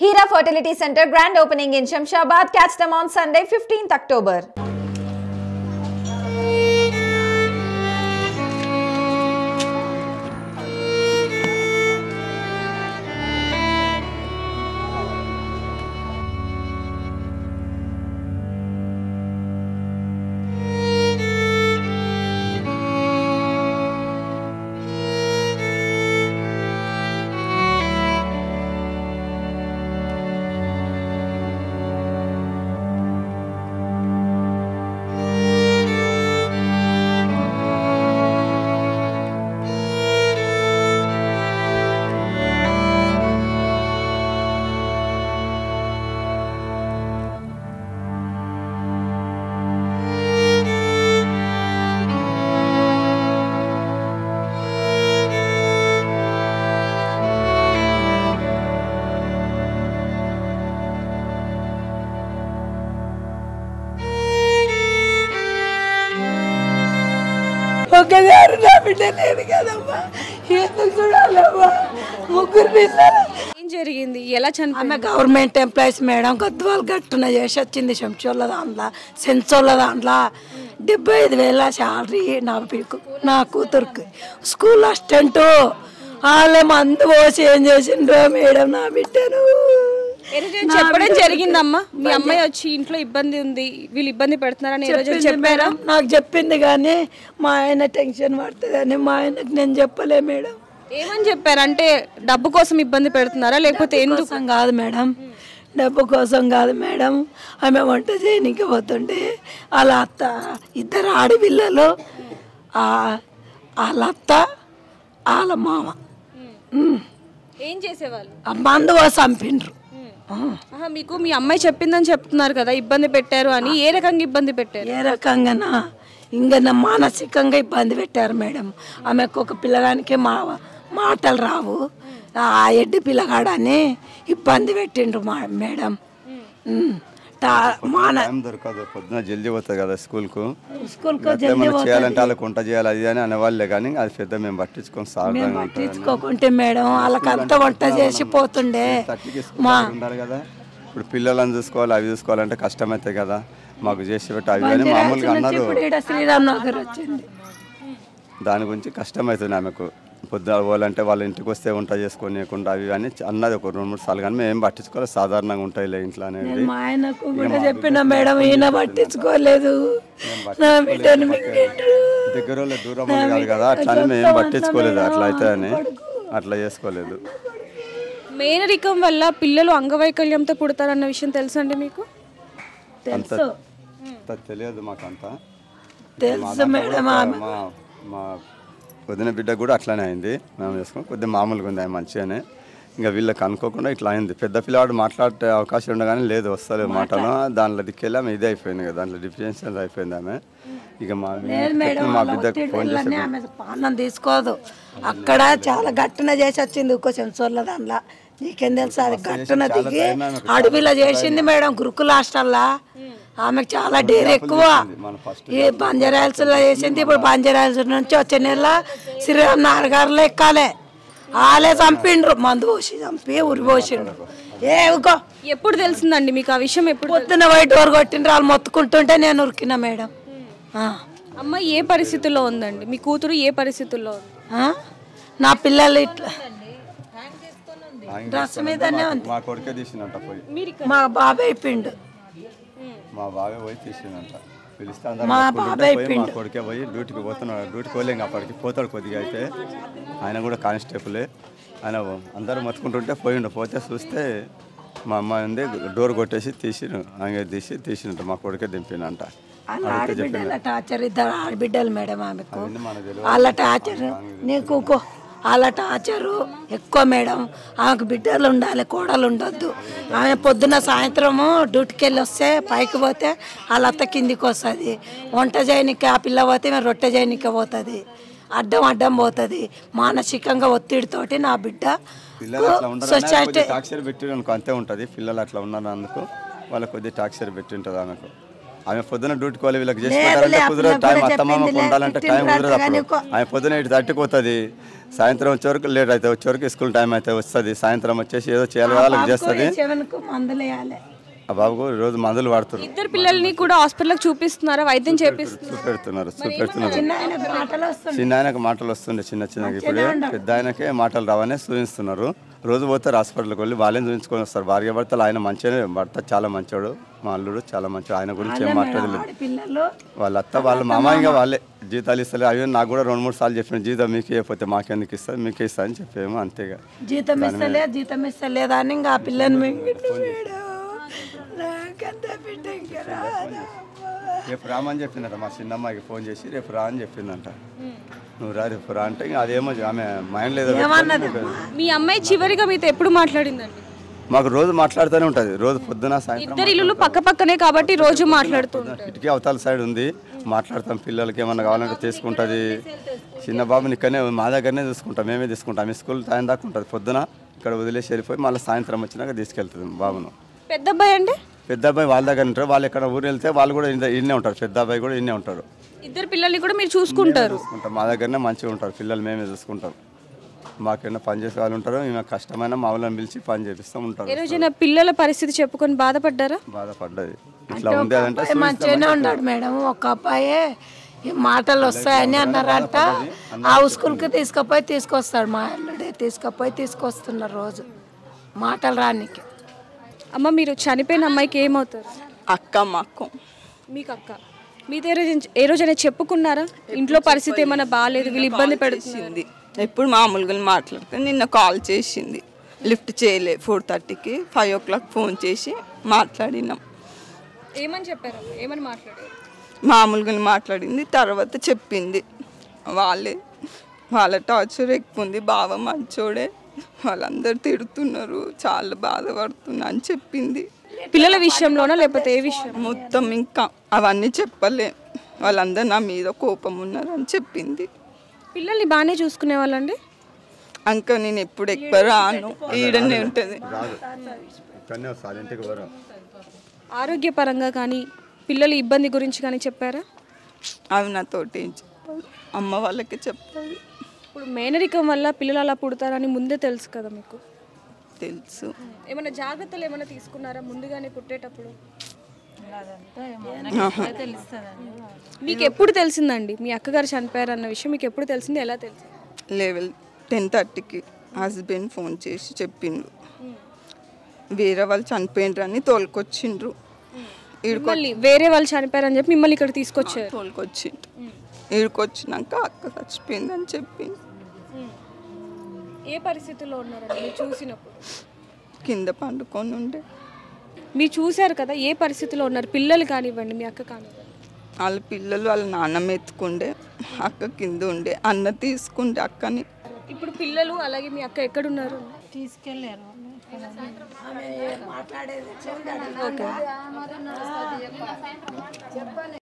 Hira Fertility Center grand opening in Shamshabad. Catch them on Sunday, 15th October. ఒక్కగారు నా బిడ్డ లేదు కదమ్మా ఎందుకు చూడాలమ్మా ముగ్గురు పిల్లలు ఏం జరిగింది ఎలా చనిపోయింది ఆమె గవర్నమెంట్ ఎంప్లాయీస్ మేడం గద్వాలు గట్టున చేసి వచ్చింది శంచోళ్ళ దాంట్లో సెన్సోళ్ళ దాంట్లో డెబ్బై ఐదు వేల శాలరీ నా బిడ్డకు నా కూతురుకి స్కూల్ అసిస్టెంట్ వాళ్ళే మందు పోసి ఏం చేసిండ్రో మేడం నా బిడ్డను ఏదైతే చెప్పడం జరిగిందమ్మా మీ అమ్మాయి వచ్చి ఇంట్లో ఇబ్బంది ఉంది వీళ్ళు ఇబ్బంది పెడుతున్నారని ఏ రోజు చెప్పింది చెప్పారా మేడం నాకు చెప్పింది కానీ మా ఆయన టెన్షన్ పడుతుందని మా ఆయనకు నేను చెప్పలే మేడం ఏమని చెప్పారు అంటే డబ్బు కోసం ఇబ్బంది పెడుతున్నారా లేకపోతే ఎందుకు కోసం కాదు మేడం డబ్బు కోసం కాదు మేడం ఆమె వంట చేయనీకి పోతుంటే వాళ్ళ అత్త ఇద్దరు ఆడపిల్లలు ఆ- వాళ్ళ అత్త వాళ్ళ మామ ఉమ్. ఏం చేసేవాళ్ళు ఆ మందు పోసి చంపిండ్రు ఆ. ఆహా, మీకు మీ అమ్మాయి చెప్పిందని చెప్తున్నారు కదా ఇబ్బంది పెట్టారు అని ఏ రకంగా ఇబ్బంది పెట్టారు ఏ రకంగానా ఇంకా నా మానసికంగా ఇబ్బంది పెట్టారు మేడం ఆమెకు ఒక పిల్లగానికి మా మాటలు రావు ఆ ఎడ్డి పిల్లగాడని ఇబ్బంది పెట్టిండ్రు మా మేడం ఉమ్. టా- మాన టైం దొరకదు పొద్దున జల్దీ పోతుంది కదా స్కూల్కు స్కూల్కి అట్లా మనం చేయాలంటే వాళ్ళకి వంట చేయాలి అది అని అనేవాళ్ళే కానీ అది పెద్ద మేము పట్టించుకొని సాగుతానే ఉంటాం పట్టించుకోకుంటే మేడం వాళ్ళకంతా వంట చేసి పోతుండే థర్టీకి స్కూల్ ఉండాలి కదా ఇప్పుడు పిల్లలను చూసుకోవాలి అవి చూసుకోవాలంటే కష్టమవుతాయి కదా మాకు చేసి పెట్టి అవి అని మామూలుగా అన్నారు ఇప్పుడు ఇక్కడ శ్రీరామ్ నగర్ వచ్చింది దాని గురించి కష్టమవుతుంది ఆమెకు పొద్దున పోవాలంటే వాళ్ళ ఇంటికి వస్తే వంట చేసుకోనియకుండా అవి అని అన్నది ఒక రెండు మూడు సార్లు కానీ మేము ఏం పట్టించుకోవాలి సాధారణంగా ఉంటాయిలే ఇంట్లో అనేది మా ఆయనకు కూడా చెప్పిన మేడం ఈయన పట్టించుకోలేదు నా బిడ్డను మింగిండ్రు. దగ్గర వాళ్ళ దూరం ఉంది కాదు కదా అట్లానే మేము పట్టించుకోలేదు అట్లా అయితే అని అట్లా చేసుకోలేదు మేనరికం వల్ల పిల్లలు అంగవైకల్యంతో పుడతారన్న విషయం తెలుసండి మీకు అంత అంత తెలియదు మాకు అంతా తెలుసు మేడం ఆమె మా మా వదిన బిడ్డ కూడా అట్లానే అయింది మేము చేసుకుని కొద్దిగా మామూలుగా ఉంది ఆయన మంచిగానే ఇంకా వీళ్ళకి అనుకోకుండా ఇట్లా అయింది పెద్ద పిల్లవాడు మాట్లాడే అవకాశం ఉండగానే లేదు వస్తలేదు మాటలు దాంట్లో దిక్కెళ్ళి ఆమె ఇది అయిపోయింది కదా దాంట్లో డిఫరెన్షియల్ అయిపోయింది ఆమె ఇక మా లేదు మేడం మా వాళ్ళ బిడ్డకు ఫోన్ చేసి ఒత్తిడివల్లనే ఆమె పానం తీసుకోదు అక్కడ చాలా గట్టున చేసి వచ్చింది ఇంకో సెన్సోర్ల దాంట్లో నీకేం తెలుసు అది గట్టున దిగి అడవిలో చేసింది మేడం గురుకుల హాస్టల్లా ఆమెకు చాలా డేర్ ఎక్కువ మన ఫస్ట్ ఈ బంజారాయిల్స్లో చేసింది ఇప్పుడు బంజారాయిల్స్ నుంచి వచ్చే నెల శ్రీరామ్ నగర్ గారిలో ఎక్కాలే వాళ్ళే చంపిండ్రు మందు పోసి చంపి ఉరి పోసిండ్రు ఏ ఊకో ఎప్పుడు తెలిసిందండి మీకు ఆ విషయం ఎప్పుడు పొద్దున్న వైట్ డోర్ కొట్టిండ్రు వాళ్ళు మొత్తుకుంటుంటే నేను ఉరికినా మేడం ఆ. అమ్మ ఏ పరిస్థితుల్లో ఉందండి మీ కూతురు ఏ పరిస్థితుల్లో ఉంది ఆ? నా పిల్లలు ఇట్లా డ్రెస్ మీదనే ఉంది మా కొడుకే తీసినంట పోయి మా బాబాయ్ పిండు మా బాబాయ్ పోయి తీసిందంట పిలిస్తే అందరూ మా కొట్టుకుంటే బాబాయ్ పోయి మా కొడుకే పోయి డ్యూటీకి పోతున్నాడు డ్యూటీకి పోలేం అప్పటికి పోతాడు కొద్దిగా అయితే ఆయన కూడా కానిస్టేబులే ఆయన అందరూ మతుకుంటుంటే పోయిండు పోతే చూస్తే మా అమ్మాయి ఉంది డోర్ కొట్టేసి తీసిను ఆయన తీసి తీసినట్టు మా కొడుకే దింపినంట వాళ్ళ ఆడబిడ్డల టార్చర్ ఇద్దరు ఆడబిడ్డలు మేడం ఆమెకు మనకు తెలియదు. వాళ్ళ టార్చర్ నీకు కో- వాళ్ళ టార్చరు ఎక్కువ మేడం ఆమెకు బిడ్డలు ఉండాలి కోడలు ఉండొద్దు ఆమె పొద్దున సాయంత్రము డ్యూటీకి వెళ్ళి వస్తే పైకి పోతే వాళ్ళ అత్త కిందికి వస్తుంది వంట చేయనికి ఆ పిల్ల పోతే మేము రొట్టె చేయనికి పోతుంది అడ్డం అడ్డం పోతుంది మానసికంగా ఒత్తిడితోటి నా బిడ్డ పిల్లలు అట్లా ఉండరు టాక్సర్ పెట్టి అనుకో అంతే ఉంటుంది పిల్లలు అట్లా ఉన్నారు అందుకు వాళ్ళకి కొద్దిగా టాక్సర్ పెట్టి ఉంటుంది ఆమెకు ఆమె పొద్దున డ్యూటీకి వాళ్ళు వీళ్ళకి చేసి లేదులే, పెట్టాలంటే ఆ కుదరదు పిల్ల టైం కూడా అత్తమామకు చెప్పిందిలే, ఉండాలంటే టైం ఫిఫ్టీన్ కుదరదు కానీ అప్పుడు ఆమె పొద్దున ఇటు తట్టుకుపోతుంది సాయంత్రం వచ్చే వరకు లేట్ అయితే వచ్చే వరకు స్కూల్ టైం అయితే వస్తుంది సాయంత్రం వచ్చేసి ఏదో చేయాలి వాళ్ళకి చేస్తుంది చెవెనకు మందులేయాలి ఆ బాబుకు రోజు మందులు వాడుతున్నారు ఇద్దరు పిల్లల్ని కూడా హాస్పిటల్కి చూపిస్తున్నారా వైద్యం చేపిస్తున్నారు చూపెడుతున్నారు చూపెడుతున్నారు ఆయనకు మాటలు వస్తుంది చిన్న ఆయనకు మాటలు వస్తుండే చిన్న చిన్నగా ఇప్పుడే పెద్ద ఆయనకే మాటలు రావనే చూపిస్తున్నారు రోజు పోతారు హాస్పిటల్కి వెళ్ళి వాళ్ళని చూపించుకొని వస్తారు భార్య భర్తలు ఆయన మంచిగానే భర్త చాలా మంచోడు మా అల్లుడు చాలా మంచోడు ఆయన గురించి ఏం మాట్లాడలేదు పిల్లలు వాళ్ళ అత్త వాళ్ళ మామయ్యగా వాళ్ళే జీతాలు ఇస్తారు అవి నాకు కూడా రెండు మూడు సార్లు చెప్పిన జీతం మీకే ఇవ్వకపోతే మాకెందుకు ఇస్తారు మీకే ఇస్తా అని చెప్పేమో అంతేగా జీతం ఇస్తలే జీతం ఇస్తలేదా అని ఇంకా ఆ పిల్లని మింగిండు వీడు. నాకంత బిడ్డ ఇంకా రాదు. రేపు రామని చెప్పిందట మా చిన్నమ్మాయికి ఫోన్ చేసి రేపు రా అని చెప్పిందంట నువ్వు రా రేపు రా అంటే ఇంకా అదేమో ఆమె మైండ్ లేదో పెట్టుకొని మీ అమ్మాయి చివరిగా మీతో ఎప్పుడు మాట్లాడిందండి మాకు రోజు మాట్లాడుతూనే ఉంటుంది రోజు పొద్దున సాయంత్రం ఇద్దరు ఇల్లులు పక్క పక్కనే కాబట్టి రోజు మాట్లాడుతుంది కిటికీ అవతల సైడ్ ఉంది మాట్లాడతాం పిల్లలకి ఏమన్నా కావాలంటే తీసుకుంటుంది చిన్న బాబుని ఇక్కడనే మా దగ్గరనే చూసుకుంటాం మేమే తీసుకుంటాం మీ స్కూల్ టైం దాకా ఉంటుంది పొద్దున ఇక్కడ వదిలేసి వెళ్ళిపోయి మళ్ళీ సాయంత్రం వచ్చినాక తీసుకెళ్తుంది బాబును పెద్ద అబ్బాయి అండి పెద్ద అబ్బాయి వాళ్ళ దగ్గర ఉంటారు వాళ్ళు ఎక్కడ ఊరు వెళ్తే వాళ్ళు కూడా ఇన్నే- ఇన్నే ఉంటారు పెద్ద అబ్బాయి కూడా ఇన్నే ఉంటారు ఇద్దరు పిల్లల్ని కూడా మీరు చూసుకుంటారు చూసుకుంటాం మా దగ్గరనే మంచిగా ఉంటారు పిల్లలు మేమే చూసుకుంటాం మాకేమైనా పని చేసే వాళ్ళు ఉంటారు మేము కష్టమైన మా వాళ్ళని పిలిచి పని చేపిస్తూ ఉంటారు ఏ రోజైనా పిల్లల పరిస్థితి చెప్పుకొని బాధపడ్డారా బాధపడ్డది ఇట్లా ఉంది అదంటే అబ్బాయి మంచిగానే ఉన్నాడు మేడం ఒక అబ్బాయి ఈ మాటలు వస్తాయని అన్నారంట ఆ స్కూల్కి తీసుకుపోయి తీసుకొస్తాడు మా అల్లుడే తీసుకుపోయి తీసుకొస్తున్నారు రోజు మాటలు రానికి అమ్మ మీరు చనిపోయిన అమ్మాయికి ఏమవుతారు అక్క మాకు మీకు అక్క మీతో ఏ రోజు ఏ రోజైనా చెప్పుకున్నారా ఇంట్లో పరిస్థితి ఏమైనా బాగాలేదు వీళ్ళు ఇబ్బంది పెడుతుంది చేసింది ఎప్పుడు మామూలుగా మాట్లాడితే నిన్న కాల్ చేసింది లిఫ్ట్ చేయలే ఫోర్ థర్టీకి ఫైవ్ ఓ క్లాక్ ఫోన్ చేసి మాట్లాడినాం ఏమని చెప్పారు ఏమని మాట్లాడారు మామూలుగా మాట్లాడింది తర్వాత చెప్పింది వాళ్ళే వాళ్ళ టార్చర్ ఎక్కువ ఉంది బావ మంచోడే వాళ్ళందరూ తిడుతున్నారు చాలా బాధపడుతున్నా అని చెప్పింది పిల్లల విషయంలోనా లేకపోతే ఏ విషయం మొత్తం ఇంకా అవన్నీ చెప్పలే వాళ్ళందరూ నా మీద కోపం ఉన్నారు అని చెప్పింది పిల్లల్ని బాగానే చూసుకునే వాళ్ళండి అంక నేను ఎప్పుడు ఎక్కువ రాను ఈడనే ఉంటుంది రాదు ఇక్కడనే వస్తారు ఇంటికి వరం ఆరోగ్యపరంగా కానీ పిల్లల ఇబ్బంది గురించి కానీ చెప్పారా అవి నాతోటి ఏం చెప్పాలి అమ్మ వాళ్ళకి చెప్పాలి ఇప్పుడు మేనరికం వల్ల పిల్లలు అలా పుడతారని ముందే తెలుసు కదా మీకు తెలుసు ఏమైనా జాగ్రత్తలు ఏమైనా తీసుకున్నారా ముందుగానే పుట్టేటప్పుడు మీకు ఎప్పుడు తెలిసిందండి మీ అక్కగారు చనిపోయారు అన్న విషయం మీకు ఎప్పుడు తెలిసింది ఎలా తెలిసింది లెవెల్ టెన్ థర్టీకి హస్బెండ్ ఫోన్ చేసి చెప్పిండ్రు వేరే వాళ్ళు చనిపోయినరు అని తోలుకొచ్చిండ్రు ఈడుకొ మిమ్మల్ని వేరే వాళ్ళు చనిపోయారని చెప్పి మిమ్మల్ని ఇక్కడ తీసుకొచ్చారు తోలుకొచ్చిండ్రు ఈడుకొచ్చినాక అక్క చచ్చిపోయిందని చెప్పింది ఏ పరిస్థితుల్లో ఉన్నారండి మీరు చూసినప్పుడు కింద పండుకొని ఉండే మీరు చూశారు కదా ఏ పరిస్థితిలో ఉన్నారు పిల్లలు కానివ్వండి మీ అక్క కానివ్వండి వాళ్ళ పిల్లలు వాళ్ళ నాన్నమ్మ ఎత్తుకుండే అక్క కింద ఉండే అన్న తీసుకుండే అక్కని ఇప్పుడు పిల్లలు అలాగే మీ అక్క ఎక్కడున్నారు తీసుకెళ్ళారు మాట్లాడేది